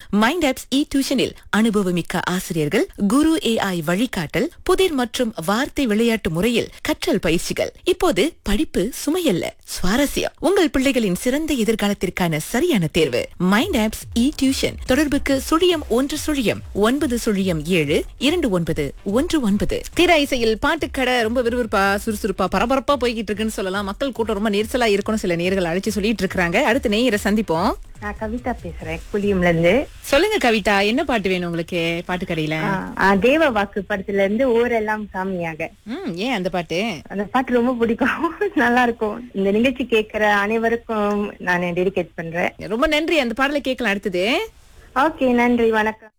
mind apps இ டியூஷனில் அனுபவமிக்க ஆசிரியர்கள் குரு AI வழிகாட்டல் புதிர் மற்றும் வார்த்தை விளையாட்டு முறையில் கற்றல் பயிற்சிகள் இப்போது படிப்பு சுமையல்ல சுவாரஸ்யம் உங்கள் பிள்ளைகளின் சிறந்த எதிர்காலத்திற்கான சரியான தேர்வு மைண்ட் ஆப்ஸ் இ டியூஷன் தொடர்புக்கு சுழியம் ஒன்று சுழியம் ஒன்பது சுழியம் ஏழு இரண்டு ஒன்பது ஒன்று ஒன்பது திரை இசையில் பாட்டுக்கடை ரொம்ப விறுவிறுப்பா சுறுசுறுப்பா பரபரப்பா போய்கிட்டு இருக்குன்னு சொல்லலாம் மக்கள் கூட்டம் ரொம்ப நெரிசலா இருக்கணும் சில நேர்கள் அழைச்சு சொல்லிட்டு இருக்காங்க அடுத்து நேயரை சந்திப்போம் நான் கவிதா பேசுறேன் புளியம்ல இருந்து சொல்லுங்க கவிதா என்ன பாட்டு வேணும் உங்களுக்கு பாட்டுக்கடையில ஆ, தேவ வாக்கு படத்துல இருந்து ஊரெல்லாம் சாமியாக ம் ஏன் அந்த பாட்டு அந்த பாட்டு ரொம்ப பிடிக்கும் நல்லா இருக்கும் இந்த நிகழ்ச்சி கேட்கிற அனைவருக்கும் நான் டெடிகேட் பண்றேன் ரொம்ப நன்றி அந்த பாடலை கேட்கலாம் அடுத்தது ஓகே நன்றி வணக்கம்